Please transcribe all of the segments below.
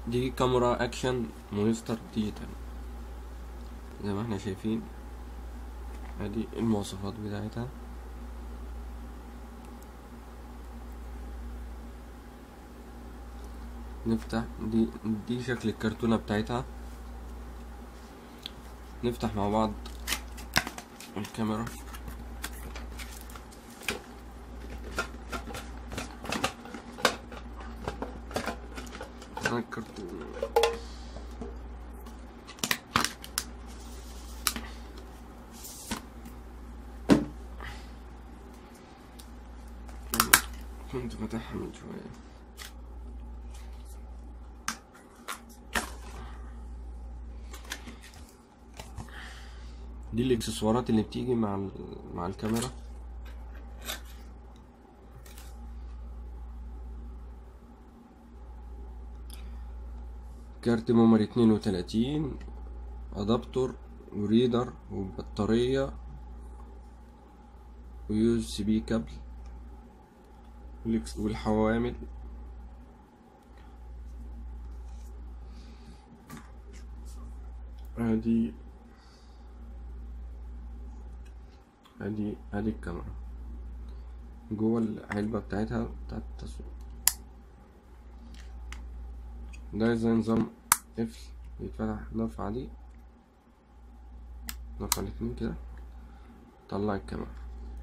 دي كاميرا اكشن مونستر ديجيتال زي ما احنا شايفين ادي المواصفات بتاعتها نفتح دي دي شكل الكرتونة بتاعتها نفتح مع بعض الكاميرا أنا الكرتون كنت فاتحها من شوية دي الاكسسوارات اللي بتيجي مع ال- مع الكاميرا كارت ميموري اتنين وتلاتين ادابتور وريدر وبطارية ويو اس بي كابل والإكس- والحوامل ادي ادي ادي الكاميرا جوه العلبة بتاعتها بتاعت التصوير ده زي نظام قفل يتفتح نرفع دي نرفع الاتنين كده طلع الكاميرا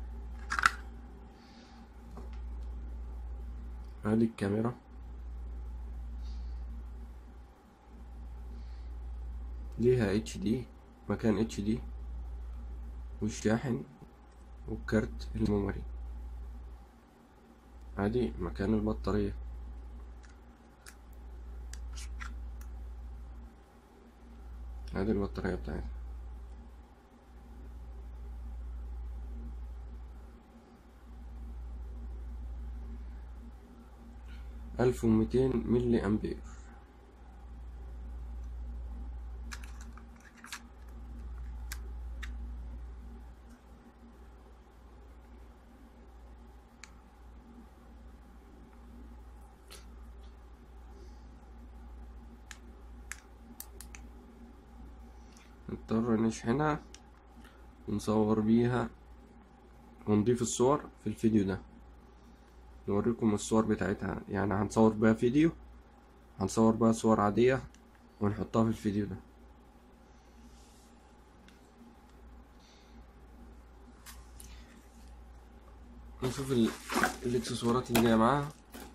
ادي الكاميرا ليها اتش دي مكان اتش دي والشاحن والكارت الميموري ادي مكان البطارية ادي البطارية بتاعتها ألف وميتين ملي أمبير نضطر نشحنها ونصور بيها ونضيف الصور في الفيديو ده نوريكم الصور بتاعتها يعني هنصور بيها فيديو هنصور بيها صور عادية ونحطها في الفيديو ده نشوف ال- الاكسسوارات اللي جاية معاها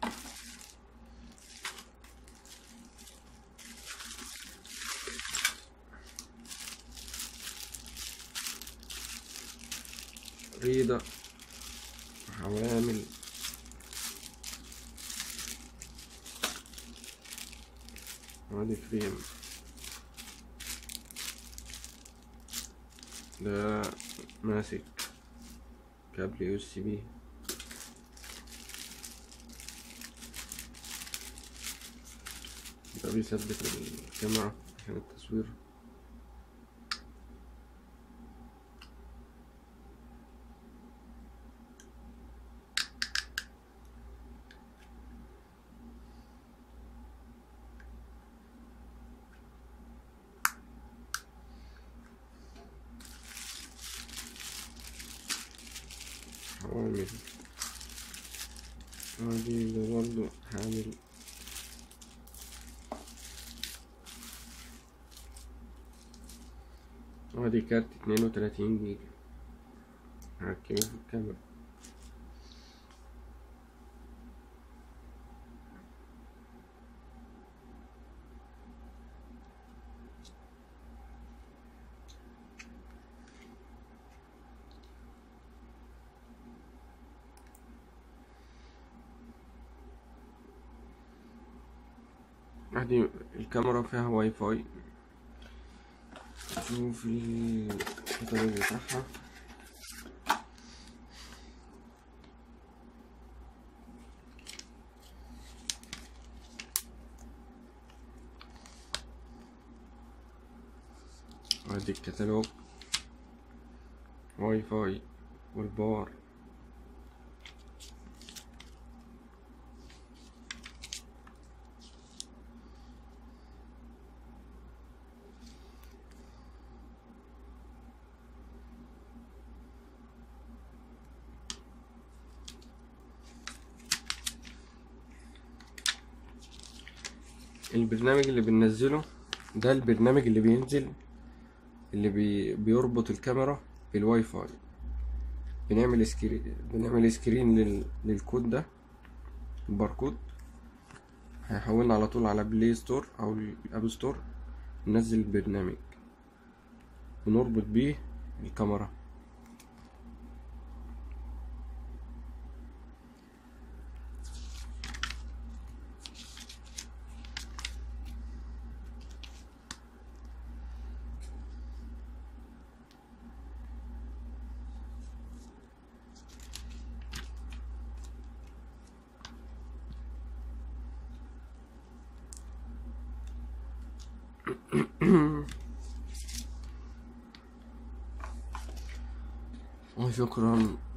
ريدة حوامل وادي فريم ده ماسك كابل يو اس بي ده بيثبت الكاميرا عشان التصوير حوامل ادي اللي برضه حامل ادي كارت اتنين وتلاتين جيجا هركبه في الكاميرا ادي الكاميرا فيها واي فاي شوف الكتالوج بتاعها ادي الكتالوج واي فاي والباور البرنامج اللي بننزله ده البرنامج اللي بينزل اللي بي بيربط الكاميرا بالواي فاي بنعمل سكرين بنعمل سكرين لل... للكود ده الباركود هيحولنا على طول على بلاي ستور او الاب ستور ننزل البرنامج ونربط بيه الكاميرا وشكرا